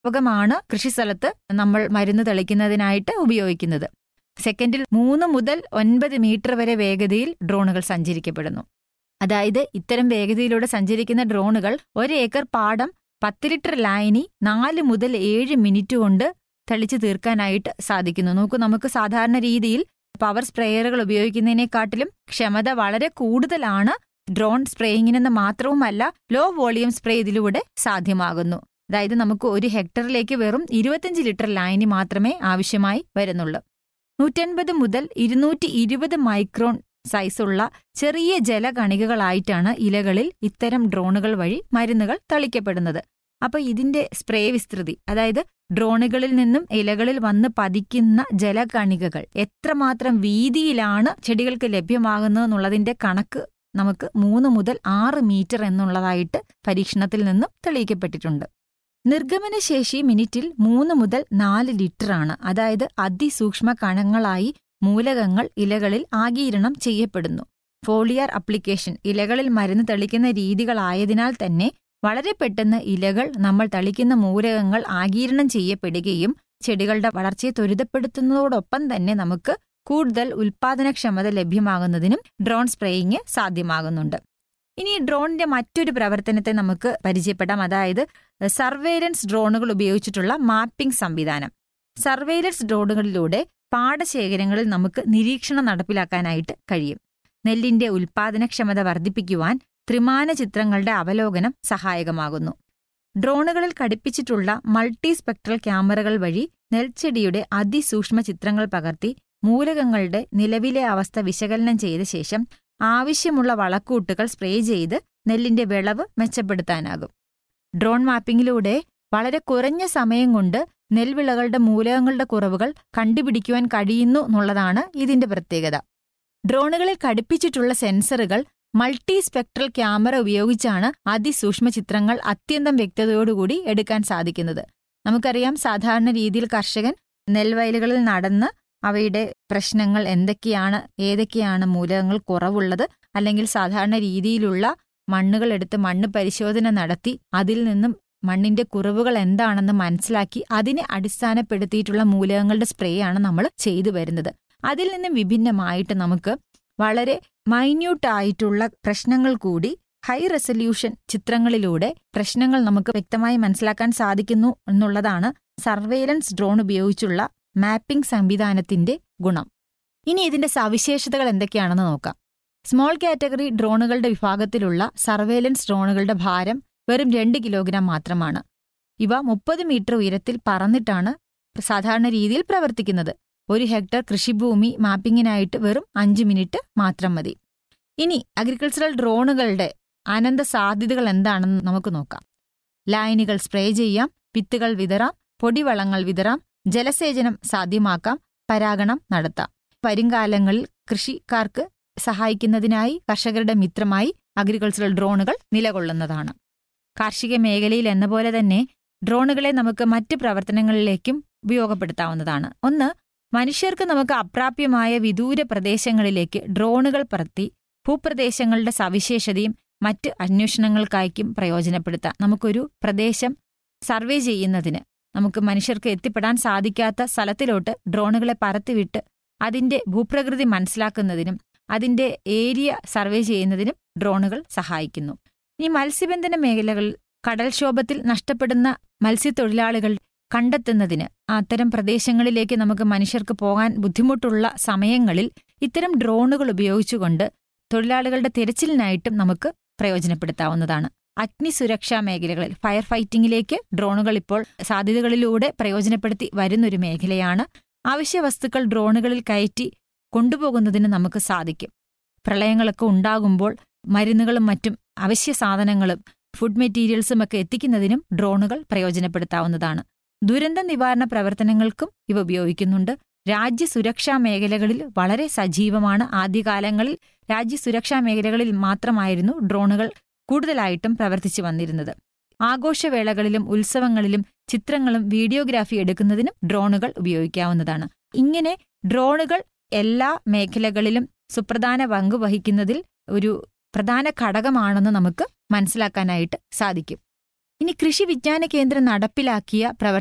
വ്യാപകമാണ് കൃഷിസ്ഥലത്ത് നമ്മൾ മരുന്ന് തെളിക്കുന്നതിനായിട്ട് ഉപയോഗിക്കുന്നത് സെക്കൻഡിൽ മൂന്ന് മുതൽ ഒൻപത് മീറ്റർ വരെ വേഗതയിൽ ഡ്രോണുകൾ സഞ്ചരിക്കപ്പെടുന്നു അതായത് ഇത്തരം വേഗതയിലൂടെ സഞ്ചരിക്കുന്ന ഡ്രോണുകൾ ഒരു ഏക്കർ പാടം പത്ത് ലിറ്റർ ലായനി നാല് മുതൽ ഏഴ് മിനിറ്റ് കൊണ്ട് തെളിച്ചു തീർക്കാനായിട്ട് സാധിക്കുന്നു നോക്കൂ നമുക്ക് സാധാരണ രീതിയിൽ പവർ സ്പ്രേയറുകൾ ഉപയോഗിക്കുന്നതിനെക്കാട്ടിലും ക്ഷമത വളരെ കൂടുതലാണ് ഡ്രോൺ സ്പ്രേയിങ്ങിനെന്ന് മാത്രവുമല്ല ലോ വോളിയം സ്പ്രേ ഇതിലൂടെ സാധ്യമാകുന്നു അതായത് നമുക്ക് ഒരു ഹെക്ടറിലേക്ക് വെറും ഇരുപത്തിയഞ്ച് ലിറ്റർ ലായനി മാത്രമേ ആവശ്യമായി വരുന്നുള്ളൂ നൂറ്റൻപത് മുതൽ ഇരുന്നൂറ്റി ഇരുപത് മൈക്രോൺ സൈസുള്ള ചെറിയ ജലകണികകളായിട്ടാണ് ഇലകളിൽ ഇത്തരം ഡ്രോണുകൾ വഴി മരുന്നുകൾ തളിക്കപ്പെടുന്നത് അപ്പൊ ഇതിന്റെ സ്പ്രേ വിസ്തൃതി അതായത് ഡ്രോണുകളിൽ നിന്നും ഇലകളിൽ വന്ന് പതിക്കുന്ന ജലകണികകൾ എത്രമാത്രം വീതിയിലാണ് ചെടികൾക്ക് ലഭ്യമാകുന്നത് എന്നുള്ളതിന്റെ കണക്ക് നമുക്ക് മൂന്ന് മുതൽ ആറ് മീറ്റർ എന്നുള്ളതായിട്ട് പരീക്ഷണത്തിൽ നിന്നും തെളിയിക്കപ്പെട്ടിട്ടുണ്ട് നിർഗമനശേഷി മിനിറ്റിൽ മൂന്ന് മുതൽ നാല് ലിറ്ററാണ് അതായത് അതിസൂക്ഷ്മ കണങ്ങളായി മൂലകങ്ങൾ ഇലകളിൽ ആഗീരണം ചെയ്യപ്പെടുന്നു ഫോളിയാർ അപ്ലിക്കേഷൻ ഇലകളിൽ മരുന്ന് തളിക്കുന്ന രീതികളായതിനാൽ തന്നെ വളരെ പെട്ടെന്ന് ഇലകൾ നമ്മൾ തളിക്കുന്ന മൂലകങ്ങൾ ആഗീരണം ചെയ്യപ്പെടുകയും ചെടികളുടെ വളർച്ചയെ ത്വരിതപ്പെടുത്തുന്നതോടൊപ്പം തന്നെ നമുക്ക് കൂടുതൽ ഉൽപാദനക്ഷമത ലഭ്യമാകുന്നതിനും ഡ്രോൺ സ്പ്രേയിങ് സാധ്യമാകുന്നുണ്ട് ഇനി ഡ്രോണിന്റെ മറ്റൊരു പ്രവർത്തനത്തെ നമുക്ക് പരിചയപ്പെടാം അതായത് സർവേലൻസ് ഡ്രോണുകൾ ഉപയോഗിച്ചിട്ടുള്ള മാപ്പിംഗ് സംവിധാനം സർവേലൻസ് ഡ്രോണുകളിലൂടെ പാടശേഖരങ്ങളിൽ നമുക്ക് നിരീക്ഷണം നടപ്പിലാക്കാനായിട്ട് കഴിയും നെല്ലിന്റെ ഉൽപാദനക്ഷമത വർദ്ധിപ്പിക്കുവാൻ ത്രിമാന ചിത്രങ്ങളുടെ അവലോകനം സഹായകമാകുന്നു ഡ്രോണുകളിൽ ഘടിപ്പിച്ചിട്ടുള്ള മൾട്ടി സ്പെക്ട്രൽ ക്യാമറകൾ വഴി നെൽച്ചെടിയുടെ അതിസൂക്ഷ്മ ചിത്രങ്ങൾ പകർത്തി മൂലകങ്ങളുടെ നിലവിലെ അവസ്ഥ വിശകലനം ചെയ്ത ശേഷം ആവശ്യമുള്ള വളക്കൂട്ടുകൾ സ്പ്രേ ചെയ്ത് നെല്ലിന്റെ വിളവ് മെച്ചപ്പെടുത്താനാകും ഡ്രോൺ മാപ്പിംഗിലൂടെ വളരെ കുറഞ്ഞ സമയം കൊണ്ട് നെൽവിളകളുടെ മൂലകങ്ങളുടെ കുറവുകൾ കണ്ടുപിടിക്കുവാൻ കഴിയുന്നു എന്നുള്ളതാണ് ഇതിന്റെ പ്രത്യേകത ഡ്രോണുകളിൽ ഘടിപ്പിച്ചിട്ടുള്ള സെൻസറുകൾ മൾട്ടി സ്പെക്ട്രൽ ക്യാമറ ഉപയോഗിച്ചാണ് അതിസൂക്ഷ്മ ചിത്രങ്ങൾ അത്യന്തം വ്യക്തതയോടുകൂടി എടുക്കാൻ സാധിക്കുന്നത് നമുക്കറിയാം സാധാരണ രീതിയിൽ കർഷകൻ നെൽവയലുകളിൽ നടന്ന് അവയുടെ പ്രശ്നങ്ങൾ എന്തൊക്കെയാണ് ഏതൊക്കെയാണ് മൂലകങ്ങൾ കുറവുള്ളത് അല്ലെങ്കിൽ സാധാരണ രീതിയിലുള്ള മണ്ണുകൾ എടുത്ത് മണ്ണ് പരിശോധന നടത്തി അതിൽ നിന്നും മണ്ണിന്റെ കുറവുകൾ എന്താണെന്ന് മനസ്സിലാക്കി അതിനെ അടിസ്ഥാനപ്പെടുത്തിയിട്ടുള്ള മൂലകങ്ങളുടെ സ്പ്രേ ആണ് നമ്മൾ ചെയ്തു വരുന്നത് അതിൽ നിന്നും വിഭിന്നമായിട്ട് നമുക്ക് വളരെ മൈന്യൂട്ട് ആയിട്ടുള്ള പ്രശ്നങ്ങൾ കൂടി ഹൈ റെസൊല്യൂഷൻ ചിത്രങ്ങളിലൂടെ പ്രശ്നങ്ങൾ നമുക്ക് വ്യക്തമായി മനസ്സിലാക്കാൻ സാധിക്കുന്നു എന്നുള്ളതാണ് സർവേലൻസ് ഡ്രോൺ ഉപയോഗിച്ചുള്ള മാപ്പിംഗ് സംവിധാനത്തിന്റെ ഗുണം ഇനി ഇതിന്റെ സവിശേഷതകൾ എന്തൊക്കെയാണെന്ന് നോക്കാം സ്മോൾ കാറ്റഗറി ഡ്രോണുകളുടെ വിഭാഗത്തിലുള്ള സർവേലൻസ് ഡ്രോണുകളുടെ ഭാരം വെറും രണ്ട് കിലോഗ്രാം മാത്രമാണ് ഇവ മുപ്പത് മീറ്റർ ഉയരത്തിൽ പറന്നിട്ടാണ് സാധാരണ രീതിയിൽ പ്രവർത്തിക്കുന്നത് ഒരു ഹെക്ടർ കൃഷിഭൂമി മാപ്പിങ്ങിനായിട്ട് വെറും അഞ്ച് മിനിറ്റ് മാത്രം മതി ഇനി അഗ്രികൾച്ചറൽ ഡ്രോണുകളുടെ അനന്ത സാധ്യതകൾ എന്താണെന്ന് നമുക്ക് നോക്കാം ലായനികൾ സ്പ്രേ ചെയ്യാം വിത്തുകൾ വിതറാം പൊടിവളങ്ങൾ വിതറാം ജലസേചനം സാധ്യമാക്കാം പരാഗണം നടത്താം വരുംകാലങ്ങളിൽ കൃഷിക്കാർക്ക് സഹായിക്കുന്നതിനായി കർഷകരുടെ മിത്രമായി അഗ്രികൾച്ചറൽ ഡ്രോണുകൾ നിലകൊള്ളുന്നതാണ് കാർഷിക മേഖലയിൽ എന്ന പോലെ തന്നെ ഡ്രോണുകളെ നമുക്ക് മറ്റ് പ്രവർത്തനങ്ങളിലേക്കും ഉപയോഗപ്പെടുത്താവുന്നതാണ് ഒന്ന് മനുഷ്യർക്ക് നമുക്ക് അപ്രാപ്യമായ വിദൂര പ്രദേശങ്ങളിലേക്ക് ഡ്രോണുകൾ പറത്തി ഭൂപ്രദേശങ്ങളുടെ സവിശേഷതയും മറ്റ് അന്വേഷണങ്ങൾക്കായിരിക്കും പ്രയോജനപ്പെടുത്താം നമുക്കൊരു പ്രദേശം സർവേ ചെയ്യുന്നതിന് നമുക്ക് മനുഷ്യർക്ക് എത്തിപ്പെടാൻ സാധിക്കാത്ത സ്ഥലത്തിലോട്ട് ഡ്രോണുകളെ പറത്തിവിട്ട് അതിന്റെ ഭൂപ്രകൃതി മനസ്സിലാക്കുന്നതിനും അതിന്റെ ഏരിയ സർവേ ചെയ്യുന്നതിനും ഡ്രോണുകൾ സഹായിക്കുന്നു ഈ മത്സ്യബന്ധന മേഖലകളിൽ കടൽക്ഷോഭത്തിൽ നഷ്ടപ്പെടുന്ന മത്സ്യത്തൊഴിലാളികൾ കണ്ടെത്തുന്നതിന് അത്തരം പ്രദേശങ്ങളിലേക്ക് നമുക്ക് മനുഷ്യർക്ക് പോകാൻ ബുദ്ധിമുട്ടുള്ള സമയങ്ങളിൽ ഇത്തരം ഡ്രോണുകൾ ഉപയോഗിച്ചുകൊണ്ട് തൊഴിലാളികളുടെ തിരച്ചിലിനായിട്ടും നമുക്ക് പ്രയോജനപ്പെടുത്താവുന്നതാണ് അഗ്നിസുരക്ഷാ മേഖലകളിൽ ഫയർ ഫൈറ്റിംഗിലേക്ക് ഡ്രോണുകൾ ഇപ്പോൾ സാധ്യതകളിലൂടെ പ്രയോജനപ്പെടുത്തി വരുന്നൊരു മേഖലയാണ് അവശ്യ വസ്തുക്കൾ ഡ്രോണുകളിൽ കയറ്റി കൊണ്ടുപോകുന്നതിന് നമുക്ക് സാധിക്കും പ്രളയങ്ങളൊക്കെ ഉണ്ടാകുമ്പോൾ മരുന്നുകളും മറ്റും അവശ്യ സാധനങ്ങളും ഫുഡ് മെറ്റീരിയൽസും ഒക്കെ എത്തിക്കുന്നതിനും ഡ്രോണുകൾ പ്രയോജനപ്പെടുത്താവുന്നതാണ് ദുരന്ത നിവാരണ പ്രവർത്തനങ്ങൾക്കും ഇവ ഉപയോഗിക്കുന്നുണ്ട് രാജ്യസുരക്ഷാ മേഖലകളിൽ വളരെ സജീവമാണ് ആദ്യകാലങ്ങളിൽ രാജ്യസുരക്ഷാ മേഖലകളിൽ മാത്രമായിരുന്നു ഡ്രോണുകൾ കൂടുതലായിട്ടും പ്രവർത്തിച്ചു വന്നിരുന്നത് ആഘോഷവേളകളിലും ഉത്സവങ്ങളിലും ചിത്രങ്ങളും വീഡിയോഗ്രാഫി എടുക്കുന്നതിനും ഡ്രോണുകൾ ഉപയോഗിക്കാവുന്നതാണ് ഇങ്ങനെ ഡ്രോണുകൾ എല്ലാ മേഖലകളിലും സുപ്രധാന പങ്ക് വഹിക്കുന്നതിൽ ഒരു പ്രധാന ഘടകമാണെന്ന് നമുക്ക് മനസ്സിലാക്കാനായിട്ട് സാധിക്കും ഇനി കൃഷി വിജ്ഞാന കേന്ദ്രം നടപ്പിലാക്കിയ പ്രവർത്തന